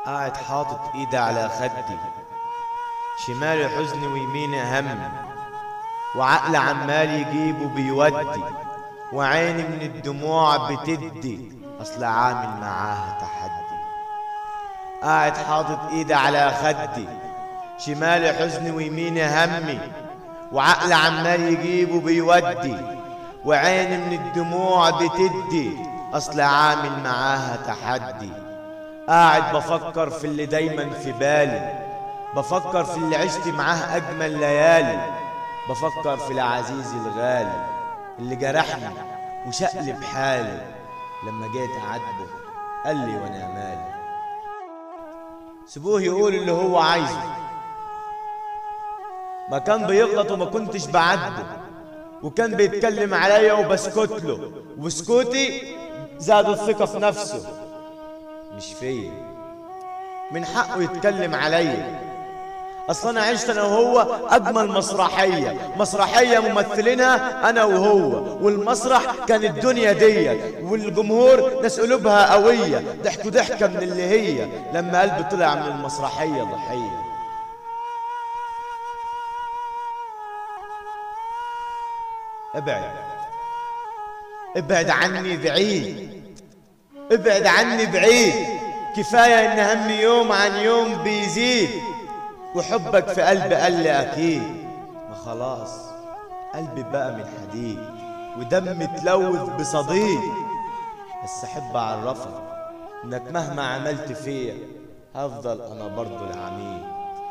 قاعد حاطط ايدي على خدي شمالي حزن ويميني هم وعقل عمال يجيب وبيودي وعيني من الدموع بتدي اصل عامل معاها تحدي قاعد حاطط ايدي على خدي شمالي حزن ويميني همي وعقل عمال يجيب وبيودي وعيني من الدموع بتدي اصل عامل معاها تحدي قاعد بفكر في اللي دايما في بالي بفكر في اللي عشت معاه اجمل ليالي بفكر في العزيز الغالي اللي جرحني وشقلب حالي لما جيت اعاتبه قال لي وانا مالي سيبوه يقول اللي هو عايزه ما كان بيغلط وما كنتش بعاتبه وكان بيتكلم عليا وبسكت له وسكوتي زاد الثقة في نفسه مش فيا من حقه يتكلم عليا اصل انا عشت انا وهو اجمل مسرحيه مسرحيه ممثلينها انا وهو والمسرح كان الدنيا دي والجمهور ناس قلوبها قويه ضحكوا ضحكه من اللي هي لما قلبي طلع من المسرحيه ضحيه ابعد ابعد عني بعيد ابعد عني بعيد كفايه ان همي يوم عن يوم بيزيد وحبك في قلبي قال لي اكيد ما خلاص قلبي بقى من حديد ودم تلوث بصديق بس احب اعرفك انك مهما عملت فيا هفضل انا برضو العميد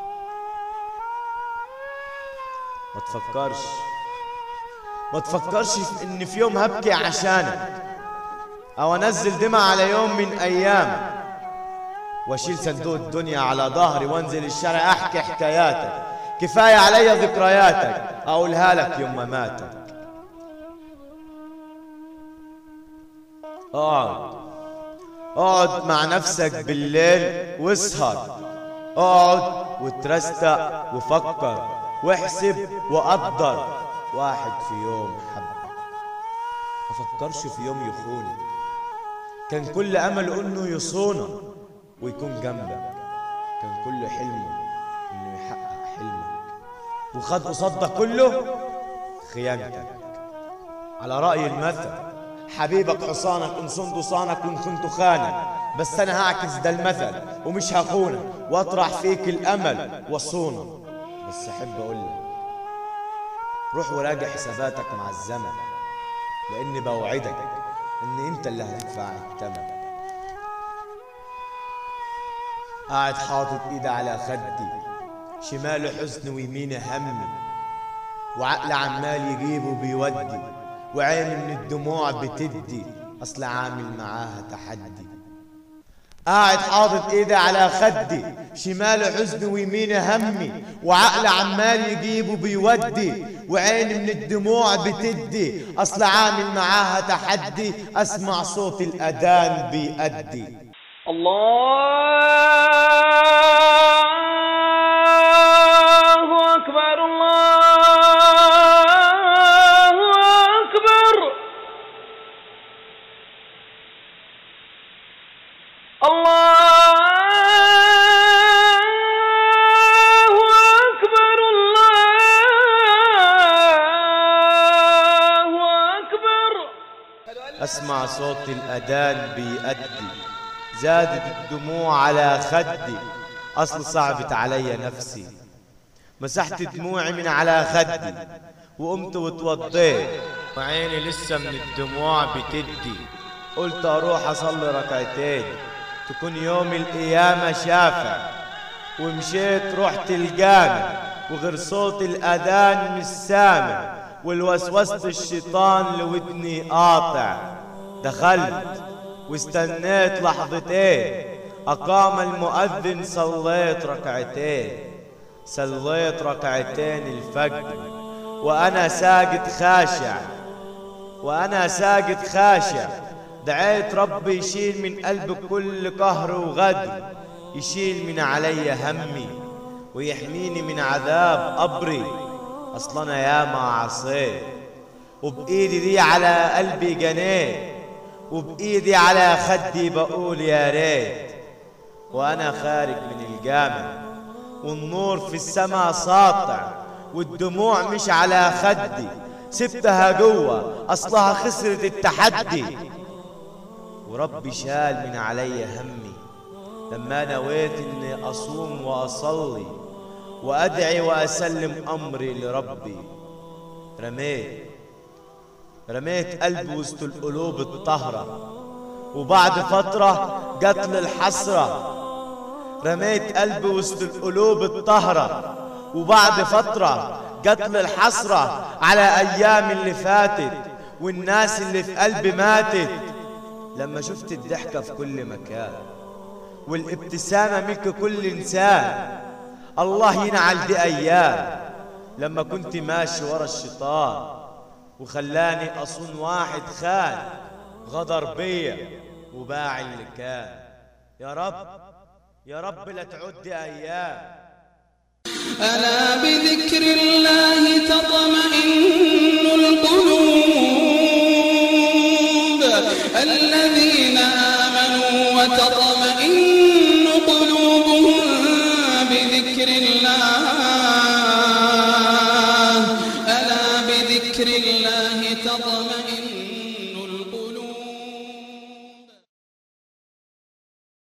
ما تفكرش ما تفكرش في ان في يوم هبكي عشانك او انزل دمع على يوم من ايام واشيل صندوق الدنيا على ظهري وانزل الشارع احكي حكاياتك كفايه عليا ذكرياتك اقولها لك يوم ما ماتك اقعد اقعد مع نفسك بالليل واسهر اقعد وترستق وفكر واحسب وقدر واحد في يوم حبك ما فكرش في يوم يخونك كان كل امله انه يصونك ويكون جنبك كان كل حلمه انه يحقق حلمك وخد قصاد ده كله خيانتك على رأي المثل حبيبك حصانك ان صنت صانك وان كنت خانك بس انا هعكس ده المثل ومش هخونك واطرح فيك الامل واصونك بس احب اقول لك روح وراجع حساباتك مع الزمن لاني بوعدك ان انت اللي هتدفع الثمن قاعد حاطط ايدي على خدي شمال حزن ويمين همي وعقل عمال يجيب وبيودي وعيني من الدموع بتدي اصل عامل معاها تحدي قاعد حاطط ايدي على خدي شمال حزن ويمين همي وعقل عمال يجيب وبيودي وعيني من الدموع بتدي اصل عامل معاها تحدي اسمع صوت الاذان بيأدي الله أكبر الله أكبر الله أكبر الله أكبر اسمع صوت الاذان بيأدي زادت الدموع على خدي اصل صعبت علي نفسي مسحت دموعي من على خدي وقمت واتوضيت وعيني لسه من الدموع بتدي قلت اروح اصلي ركعتين تكون يوم القيامة شافع ومشيت رحت الجامع وغير صوت الاذان مش سامع والوسوسة الشيطان لودني قاطع دخلت واستنيت لحظتين أقام المؤذن صليت ركعتين صليت ركعتين الفجر وأنا ساجد خاشع وأنا ساجد خاشع دعيت ربي يشيل من قلب كل قهر وغدر يشيل من علي همي ويحميني من عذاب قبري أصل أنا ياما عصيت وبإيدي دي على قلبي جنيت وبإيدي على خدي بقول يا ريت وأنا خارج من الجامع والنور في السماء ساطع والدموع مش على خدي سبتها جوه أصلها خسرت التحدي وربي شال من علي همي لما نويت اني اصوم واصلي وادعي واسلم امري لربي رميت رميت قلبي وسط القلوب الطهرة وبعد فترة قتل الحسرة رميت قلبي وسط القلوب الطهرة وبعد فترة قتل الحسرة على أيام اللي فاتت والناس اللي في قلبي ماتت لما شفت الضحكة في كل مكان والابتسامة منك كل إنسان الله ينعل دي أيام لما كنت ماشي ورا الشيطان وخلاني أصون واحد خان غدر بيا وباع اللي كان يا رب يا رب لا تعد أيام ألا بذكر الله تطمئن القلوب الذين آمنوا وتطمئن قلوبهم بذكر الله